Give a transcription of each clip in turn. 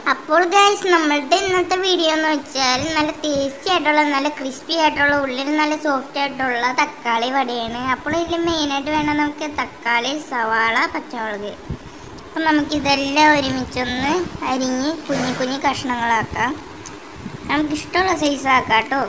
അപ്പോൾ ഗൈസ് നമ്മളുടെ ഇന്നത്തെ വീഡിയോ എന്ന് വെച്ചാൽ നല്ല ടേസ്റ്റി ആയിട്ടുള്ള നല്ല ക്രിസ്പി ആയിട്ടുള്ള ഉള്ളിൽ നല്ല സോഫ്റ്റ് ആയിട്ടുള്ള തക്കാളി വടയാണ് അപ്പോൾ ഇതിൽ മെയിനായിട്ട് വേണം നമുക്ക് തക്കാളി സവാള പച്ചമുളക് അപ്പം നമുക്കിതെല്ലാം ഒരുമിച്ചൊന്ന് അരിഞ്ഞ് കുഞ്ഞു കുഞ്ഞു കഷ്ണങ്ങളാക്കാം നമുക്കിഷ്ടമുള്ള സൈസ് ആക്കാം കേട്ടോ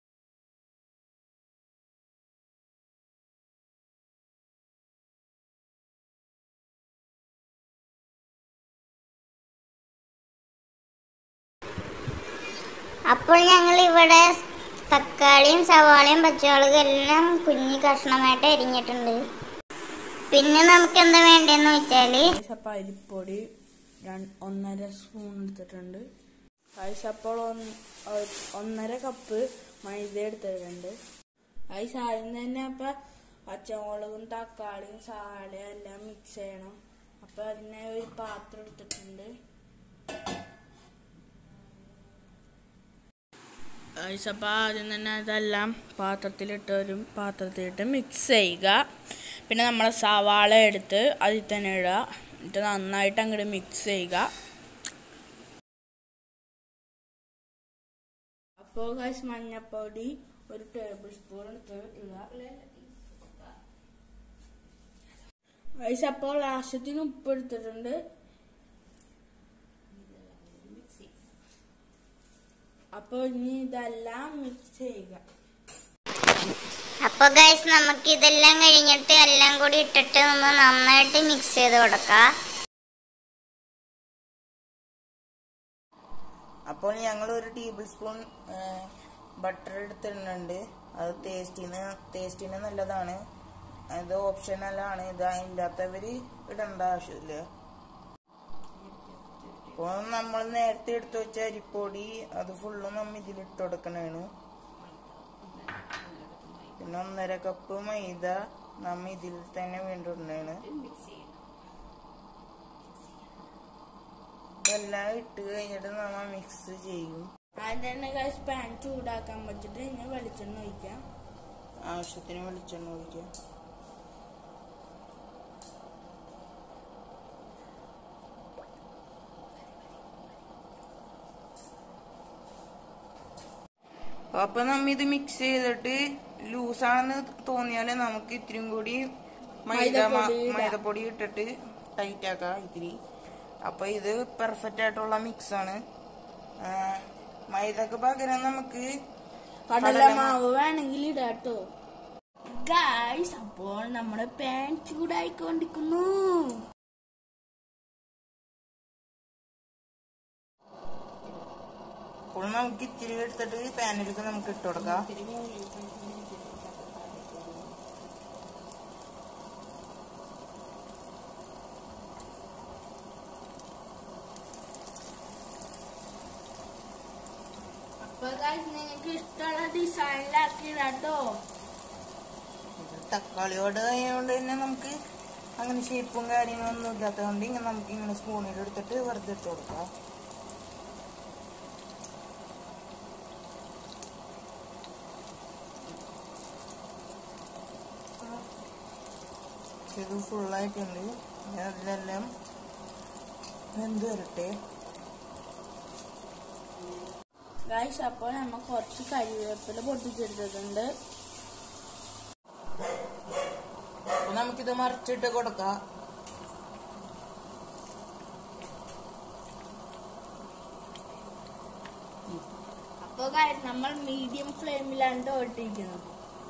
അപ്പോൾ ഞങ്ങൾ ഇവിടെ തക്കാളിയും സവാളയും പച്ചമുളകും എല്ലാം കുഞ്ഞു കഷ്ണമായിട്ട് അരിഞ്ഞിട്ടുണ്ട് പിന്നെ നമുക്ക് എന്താ വേണ്ടതെന്ന് വെച്ചാൽ അപ്പോൾ അരിപ്പൊടി രണ്ട് ഒന്നര സ്പൂൺ എടുത്തിട്ടുണ്ട് ഐസ് അപ്പോൾ ഒന്ന് ഒ- ഒന്നര കപ്പ് മൈദ എടുത്തിട്ടുണ്ട് ഐസ് ആദ്യം തന്നെ അപ്പം പച്ചമുളകും തക്കാളിയും സവാളയും എല്ലാം മിക്സ് ചെയ്യണം അപ്പം അതിനെ ഒരു പാത്രം എടുത്തിട്ടുണ്ട് ഐസ് അപ്പം ആദ്യം തന്നെ അതെല്ലാം പാത്രത്തിലിട്ട് ഒരു പാത്രത്തിലിട്ട് മിക്സ് ചെയ്യുക പിന്നെ നമ്മൾ സവാള എടുത്ത് അതിൽ തന്നെ ഇടുക എന്നിട്ട് നന്നായിട്ട് അങ്ങോട്ട് മിക്സ് ചെയ്യുക അപ്പോൾ ഗൈസ് മഞ്ഞപ്പൊടി ഒരു ടേബിൾ സ്പൂൺ എടുത്ത് ഇടുക ഗൈസ് അപ്പോൾ ആവശ്യത്തിന് ഉപ്പ് എടുത്തിട്ടുണ്ട് അപ്പോൾ ഇനി ഇതെല്ലാം മിക്സ് ചെയ്യുക അപ്പോൾ ഗൈസ് നമുക്ക് ഇതെല്ലാം കഴിഞ്ഞിട്ട് എല്ലാം കൂടി ഇട്ടിട്ട് ഒന്ന് നന്നായിട്ട് മിക്സ് ചെയ്ത് കൊടുക്കാം അപ്പോൾ ഞങ്ങൾ ഒരു ടേബിൾ സ്പൂൺ ബട്ടർ എടുത്തിടുന്നുണ്ട് അത് ടേസ്റ്റിന് ടേസ്റ്റിന് നല്ലതാണ് അത് ഓപ്ഷനലാണ് ഇത് ഇല്ലാത്തവർ ഇടേണ്ട ആവശ്യമില്ല അപ്പോൾ നമ്മൾ നേരത്തെ എടുത്തു വെച്ച അരിപ്പൊടി അത് ഫുള്ളും നമ്മ ഇതിലിട്ട് കൊടുക്കണേണ് പിന്നെ ഒന്നര കപ്പ് മൈദ നമ്മ ഇതിൽ തന്നെ വീണ്ടും ഇടണേണ് ഇതെല്ലാം ഇട്ട് കഴിഞ്ഞിട്ട് നമ്മ മിക്സ് ചെയ്യും ആദ്യം തന്നെ ഗൈസ് പാൻ ചൂടാക്കാൻ വെച്ചിട്ട് ഇനി വെളിച്ചെണ്ണ ഒഴിക്കാം ആവശ്യത്തിന് വെളിച്ചെണ്ണ ഒഴിക്കുക അപ്പൊ നമ്മ ഇത് മിക്സ് ചെയ്തിട്ട് ലൂസാണെന്ന് തോന്നിയാല് നമുക്ക് ഇത്തിരിയും കൂടി മൈദ മ- മൈദപ്പൊടി ഇടാം. മൈദപ്പൊടി ഇട്ടിട്ട് ടൈറ്റ് ആക്കാം ഇത്തിരി അപ്പൊ ഇത് പെർഫെക്റ്റ് ആയിട്ടുള്ള മിക്സ് ആണ് ആ, മൈദക്ക് പകരം നമുക്ക് കടലമാവ് വേണമെങ്കിൽ ഇടാട്ടോ ഗൈസ് അപ്പോൾ നമ്മുടെ പാൻ ചൂടായിക്കൊണ്ടിരിക്കുന്നു അപ്പോൾ നമുക്ക് ഇത്തിരി എടുത്തിട്ട് പാനിലേക്ക് നമുക്ക് ഇട്ട് കൊടുക്കാം അപ്പൊ ഗൈസ് നിങ്ങൾക്ക് ഇഷ്ടമുള്ള ഡിസൈനിലാക്കി ഇടാട്ടോ ഇത് തക്കാളിയോട് ആയതുകൊണ്ട് തന്നെ നമുക്ക് അങ്ങനെ ഷേപ്പും കാര്യങ്ങളൊന്നും ഇല്ലാത്തതുകൊണ്ട് ഇങ്ങനെ നമുക്ക് ഇങ്ങനെ സ്പൂണിൽ എടുത്തിട്ട് വെറുതെ ഇട്ട് കൊടുക്കാം ഇത് ഫുള്ളായിട്ടുണ്ട് ഇനി അതിലെല്ലാം വെന്ത് വരട്ടെ ഗൈസ് അപ്പോൾ നമ്മൾ കുറച്ച് കരിവേപ്പില പൊട്ടിച്ചെടുത്തിട്ടുണ്ട് അപ്പൊ നമുക്കിത് മറിച്ചിട്ട് കൊടുക്കാം അപ്പോൾ ഗൈസ് നമ്മൾ മീഡിയം ഫ്ലെയിമിലാണ് ഓട്ടിരിക്കുന്നത്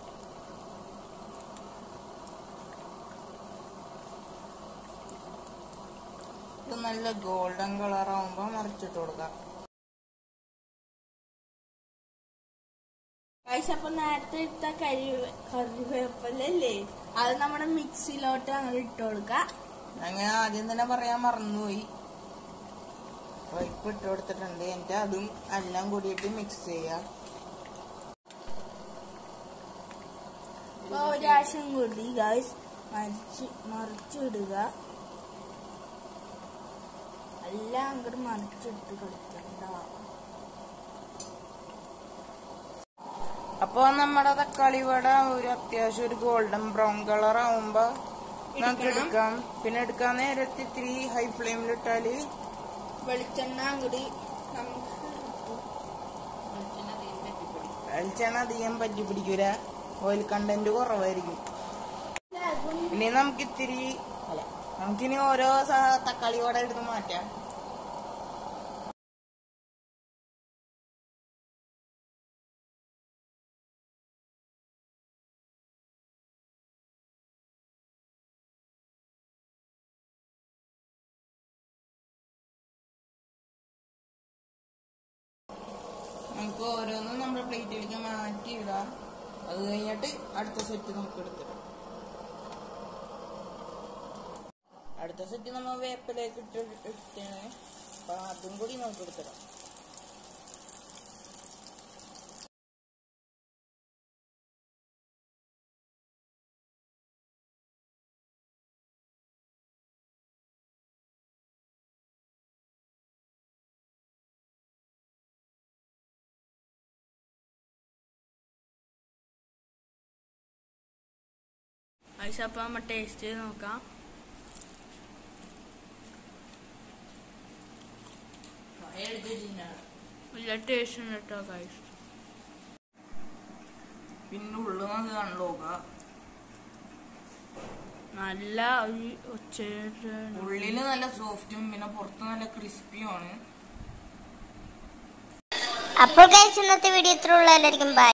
ഇത് നല്ല ഗോൾഡൻ കളർ ആവുമ്പോ മറിച്ചിട്ട് കൊടുക്കാം ഗൈസ് അപ്പൊ നേരത്തെ ഇട്ട കരി കറിവേപ്പിലല്ലേ അത് നമ്മുടെ മിക്സിയിലോട്ട് അങ്ങനെ ഇട്ട് കൊടുക്കാം അങ്ങനെ ആദ്യം തന്നെ പറയാൻ മറന്നുപോയി അപ്പൊ ഇപ്പൊ ഇട്ട് കൊടുത്തിട്ടുണ്ട് എന്നിട്ട് അതും എല്ലാം കൂടിയിട്ട് മിക്സ് ചെയ്യാം അപ്പൊ ഒരാവശ്യം കൂടി ഗൈസ് മറിച്ച് മറിച്ചിടുക എല്ലാം അങ്ങോട്ട് മറിച്ചിട്ട് കളിക്കണ്ട അപ്പൊ നമ്മുടെ തക്കാളി വട ഒരു അത്യാവശ്യം ഒരു ഗോൾഡൻ ബ്രൗൺ കളർ ആവുമ്പോ നമുക്ക് എടുക്കാം പിന്നെ എടുക്കാൻ നേരത്തെ ഇത്തിരി ഹൈ ഫ്ലെയിമിലിട്ടാല് വെളിച്ചെണ്ണ അങ്ങോട്ട് നമുക്ക് വെളിച്ചെണ്ണ അധികം പറ്റി പിടിക്കൂല ഓയിൽ കണ്ടന്റ് കുറവായിരിക്കും ഇനി നമുക്ക് ഇത്തിരി അല്ല നമുക്കിനി ഓരോ സ- തക്കാളി വട എടുത്ത് മാറ്റാം നമുക്ക് ഓരോന്നും നമ്മുടെ പ്ലേറ്റിലേക്ക് മാറ്റി ഇടാം അത് കഴിഞ്ഞിട്ട് അടുത്ത സെറ്റ് നമുക്ക് എടുത്തിടാം അടുത്ത സെറ്റ് നമ്മൾ വേപ്പിലേക്ക് ഇട്ട് ഇട്ടാണ് അപ്പൊ അതും കൂടി നമുക്ക് എടുത്തിടാം ഐസ് അപ്പം നമ്മൾ ടേസ്റ്റ് ചെയ്ത് നോക്കാം നല്ല ടേസ്റ്റ് ഉണ്ട് കേട്ടോ ഗൈസ് പിന്നെ ഉള്ളു നമുക്ക് കണ്ടോക്കാം നല്ല ഒരു ഒച്ചയുടെ ഉള്ളില് നല്ല സോഫ്റ്റും പിന്നെ പുറത്ത് നല്ല ക്രിസ്പിയുമാണ് അപ്പോൾ കഴിച്ച് ഇന്നത്തെ വീഡിയോ ഇത്ര ഉള്ള എല്ലാവർക്കും ബൈ